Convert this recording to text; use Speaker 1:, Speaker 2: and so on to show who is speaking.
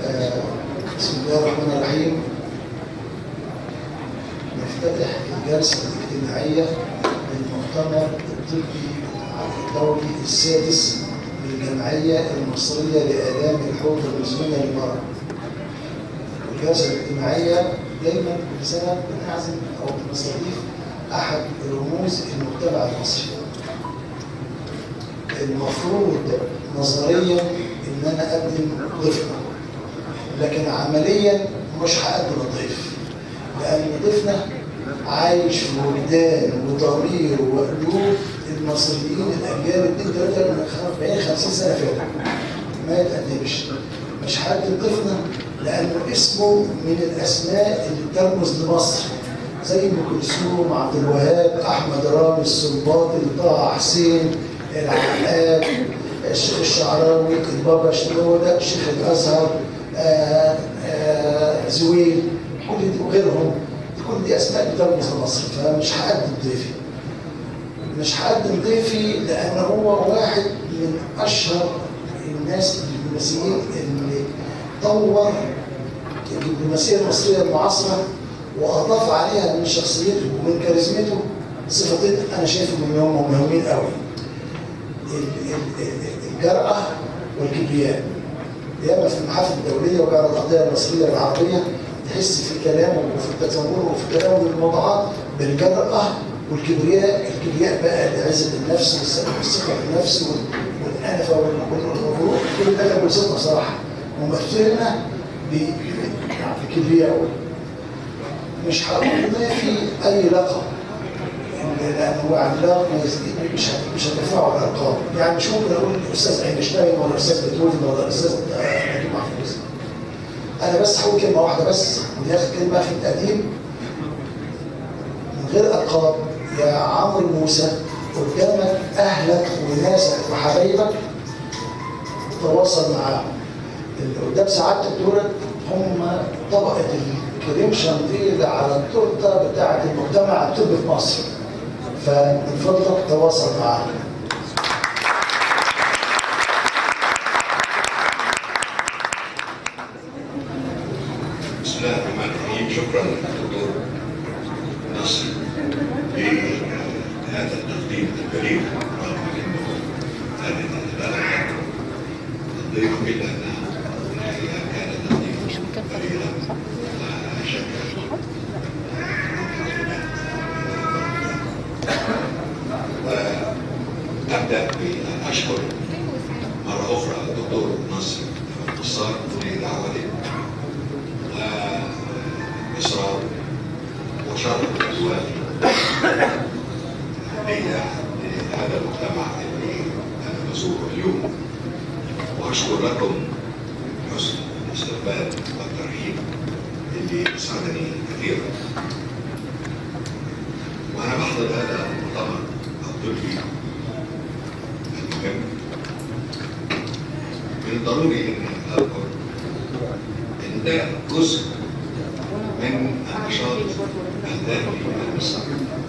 Speaker 1: آه، بسم الله الرحمن الرحيم نفتتح الجلسة الاجتماعية للمؤتمر الطبي الدولي السادس للجمعية المصرية لآلام الحوض المزمنة للمرض. الجلسة الاجتماعية دايما كل سنة بنعزم أو بنستضيف أحد رموز المجتمع المصري. المفروض نظريا إن أنا أقدم ضيفنا لكن عمليا مش هقدم الضيف لأن ضيفنا عايش في وجدان وضمير وقلوب المصريين الأجيال اتنين تلاتة من 40 50 سنة فاتوا ما يتقدمش مش هقدم ضيفنا لأنه اسمه من الأسماء اللي بترمز لمصر زي ام كلثوم عبد الوهاب احمد رامي السنباطي طه حسين العقاد الشيخ الشعراوي البابا شنودة الشيخ الازهر آه، آه، زويل كل دي وغيرهم دي كل دي اسماء بترمز لمصر فمش هقدم ضيفي مش هقدم ضيفي لان هو واحد من اشهر الناس الدبلوماسيين اللي طور الدبلوماسيه المصريه المعاصره واضاف عليها من شخصيته ومن كاريزمته صفتين انا شايفهم انهم مهمين قوي ال- ال- ال- الجرأة والكبرياء ياما في المحافل الدولية وجعل القضية المصرية والعربية تحس في كلامه وفي تطوره وفي تناول الموضوعات بالجرأة والكبرياء الكبرياء بقى لعزة النفس والثقة والثقة في النفس وال- والأنفة وال- وال- والغرور كل ده كان بيصيرنا بصراحة ممثلنا ب- بكبريائه مش هقول ضيفي أي لقب لان هو عملاق ويزيد- مش هت- مش هترفعوا الارقام يعني مش ممكن اقول الاستاذ اينشتاين ولا الاستاذ بيتهوفن ولا الاستاذ آه، نجيب محفوظ انا بس هقول كلمه واحده بس ودي اخر كلمه في التقديم من غير القاب يا عمرو موسى قدامك اهلك وناسك وحبايبك تواصل معاهم اللي قدام سعادتك دولت هم طبقه الكريم شانتيه على التورته بتاعه المجتمع الطبي في مصر فمن فضلك تواصل معاهم
Speaker 2: بسم الله الرحمن الرحيم شكرا دكتور نصر لهذا التقديم البليغ رغم انه كان لا أحد الضيف الا انه الحقيقه كان تقديما بليغا لا شك وابدا بان اشكر مره اخرى الدكتور نصر نصار لدعوته وإصرار وشرف الأزواج ليا لهذا المجتمع اللي أنا بزوره اليوم وأشكر لكم حسن الاستقبال والترحيب اللي أسعدني كثيرا وأنا بحضر هذا المؤتمر الطبي المهم من الضروري أني أذكر ان ده جزء من النشاط الذاتي المصري